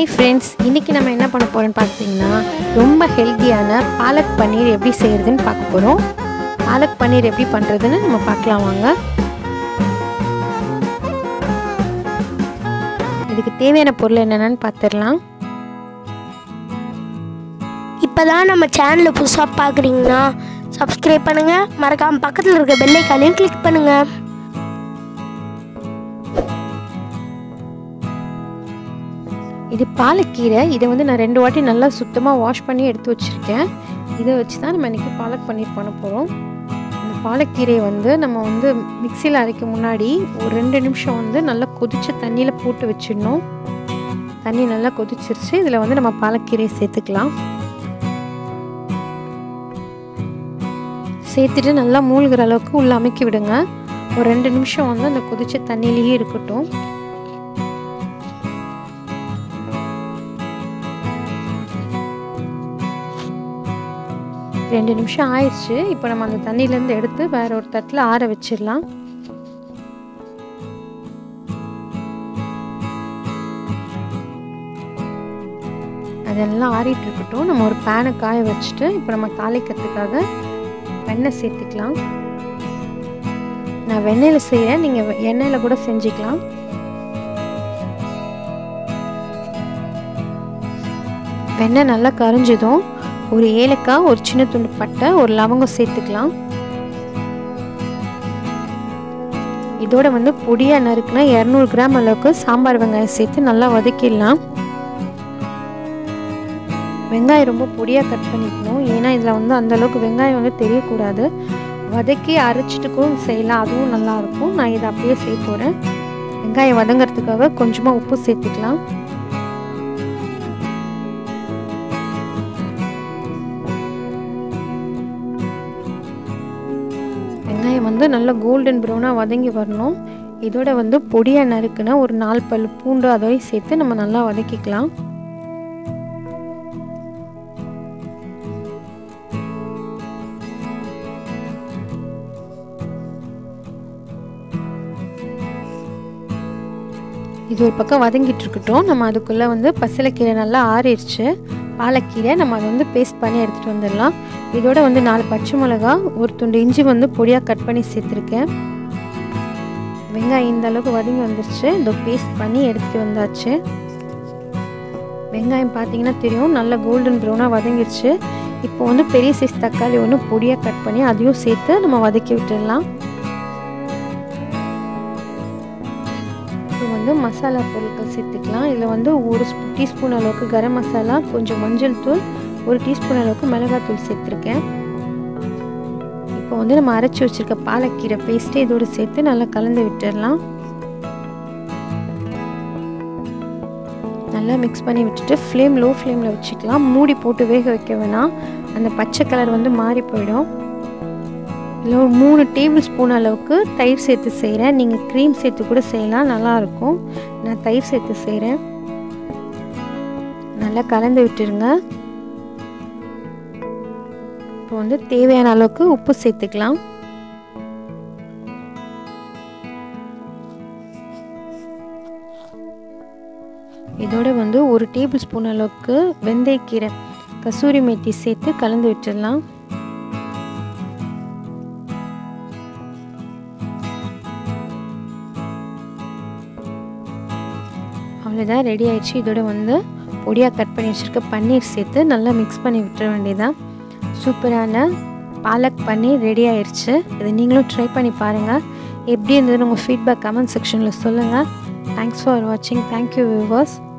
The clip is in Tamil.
ஹாய் ஃப்ரெண்ட்ஸ் இன்றைக்கி நம்ம என்ன பண்ண போகிறோம்னு பார்த்தீங்கன்னா ரொம்ப ஹெல்த்தியான பாலக் பன்னீர் எப்படி செய்கிறதுன்னு பார்க்க போகிறோம் பாலக் பன்னீர் எப்படி பண்ணுறதுன்னு நம்ம பார்க்கலாம் வாங்க இதுக்கு தேவையான பொருள் என்னென்னு பார்த்துடலாம் இப்போ தான் நம்ம சேனலை புதுசாக பார்க்குறீங்கன்னா சப்ஸ்கிரைப் பண்ணுங்கள் மறக்காமல் பக்கத்தில் இருக்க பெல்லைக்கானையும் கிளிக் பண்ணுங்கள் இது பாலக்கீரை இதை வந்து நான் ரெண்டு வாட்டி நல்லா சுத்தமாக வாஷ் பண்ணி எடுத்து வச்சுருக்கேன் இதை வச்சு தான் நம்ம இன்றைக்கி பாலக் பன்னீர் பண்ண போகிறோம் இந்த பாலக்கீரையை வந்து நம்ம வந்து மிக்சியில் அரைக்க முன்னாடி ஒரு ரெண்டு நிமிஷம் வந்து நல்லா கொதிச்ச தண்ணியில் போட்டு வச்சிடணும் தண்ணி நல்லா கொதிச்சிருச்சு இதில் வந்து நம்ம பாலக்கீரையை சேர்த்துக்கலாம் சேர்த்துட்டு நல்லா மூழ்கிற அளவுக்கு உள்ள அமைக்கி விடுங்க ஒரு ரெண்டு நிமிஷம் வந்து அந்த கொதிச்ச தண்ணியிலேயே இருக்கட்டும் ரெண்டு நிமிஷம் ஆயிடுச்சு இப்போ நம்ம அந்த தண்ணியிலேருந்து எடுத்து வேற ஒரு தட்டில் ஆற வச்சிடலாம் அதெல்லாம் ஆறிட்டு இருக்கட்டும் நம்ம ஒரு பேனை காய வச்சுட்டு இப்போ நம்ம தாளிக்கிறதுக்காக வெண்ணெய் சேர்த்துக்கலாம் நான் வெண்ணெயில் செய்கிறேன் நீங்கள் எண்ணெயில் கூட செஞ்சுக்கலாம் வெண்ணெய் நல்லா கரைஞ்சதும் ஒரு ஏலக்காய் ஒரு சின்ன துண்டு பட்டை ஒரு லவங்கம் சேர்த்துக்கலாம் இதோட வந்து பொடியாக நறுக்குனா இரநூறு கிராம் அளவுக்கு சாம்பார் வெங்காயம் சேர்த்து நல்லா வதக்கிடலாம் வெங்காயம் ரொம்ப பொடியாக கட் பண்ணிக்கணும் ஏன்னா இதில் வந்து அந்தளவுக்கு வெங்காயம் வந்து தெரியக்கூடாது வதக்கி அரைச்சிட்டு கூட செய்யலாம் அதுவும் நல்லாயிருக்கும் நான் இதை அப்படியே செய்ய போகிறேன் வெங்காயம் வதங்கிறதுக்காக கொஞ்சமாக உப்பு சேர்த்துக்கலாம் வெங்காயம் வந்து நல்லா கோல்டன் ப்ரௌனாக வதங்கி வரணும் இதோட வந்து பொடியாக நறுக்குனா ஒரு நாலு பல் பூண்டு அதோடய சேர்த்து நம்ம நல்லா வதக்கிக்கலாம் இது ஒரு பக்கம் வதங்கிட்டு இருக்கட்டும் நம்ம அதுக்குள்ளே வந்து பசலைக்கீரை நல்லா ஆறிடுச்சு பாலக்கீரை நம்ம அதை வந்து பேஸ்ட் பண்ணி எடுத்துகிட்டு வந்துடலாம் இதோட வந்து நாலு பச்சை மிளகா ஒரு துண்டு இஞ்சி வந்து பொடியாக கட் பண்ணி சேர்த்துருக்கேன் வெங்காயம் இந்த அளவுக்கு வதங்கி வந்துருச்சு இதோ பேஸ்ட் பண்ணி எடுத்துகிட்டு வந்தாச்சு வெங்காயம் பார்த்தீங்கன்னா தெரியும் நல்லா கோல்டன் ப்ரௌனாக வதங்கிடுச்சு இப்போ வந்து பெரிய சைஸ் தக்காளி ஒன்று பொடியாக கட் பண்ணி அதையும் சேர்த்து நம்ம வதக்கி விட்டுடலாம் வந்து மசாலா பொருட்கள் சேர்த்துக்கலாம் இதில் வந்து ஒரு டீஸ்பூன் அளவுக்கு கரம் மசாலா கொஞ்சம் மஞ்சள் தூள் ஒரு டீஸ்பூன் அளவுக்கு மிளகாத்தூள் சேர்த்துருக்கேன் இப்போ வந்து நம்ம அரைச்சி வச்சுருக்க பாலக்கீரை பேஸ்ட்டு இதோடு சேர்த்து நல்லா கலந்து விட்டுடலாம் நல்லா மிக்ஸ் பண்ணி விட்டுட்டு ஃப்ளேம் லோ ஃப்ளேமில் வச்சுக்கலாம் மூடி போட்டு வேக வைக்க வேணாம் அந்த பச்சை கலர் வந்து மாறி போயிடும் இல்லை ஒரு மூணு டேபிள் ஸ்பூன் அளவுக்கு தயிர் சேர்த்து செய்கிறேன் நீங்கள் க்ரீம் சேர்த்து கூட செய்யலாம் நல்லாயிருக்கும் நான் தயிர் சேர்த்து செய்கிறேன் நல்லா கலந்து விட்டுருங்க இப்போ வந்து தேவையான அளவுக்கு உப்பு சேர்த்துக்கலாம் இதோட வந்து ஒரு டேபிள் ஸ்பூன் அளவுக்கு வெந்தயக்கீரை கசூரி மேத்தி சேர்த்து கலந்து விட்டுடலாம் அவ்வளோதான் ரெடி ஆயிடுச்சு இதோட வந்து பொடியாக கட் பண்ணி வச்சுருக்க பன்னீர் சேர்த்து நல்லா மிக்ஸ் பண்ணி விட்டுற வேண்டியதான் சூப்பரான பாலக் பன்னீர் ரெடி ஆயிடுச்சு இதை நீங்களும் ட்ரை பண்ணி பாருங்கள் எப்படி இருந்ததுன்னு உங்கள் ஃபீட்பேக் கமெண்ட் செக்ஷனில் சொல்லுங்கள் தேங்க்ஸ் ஃபார் வாட்சிங் தேங்க்யூ வியூவர்ஸ்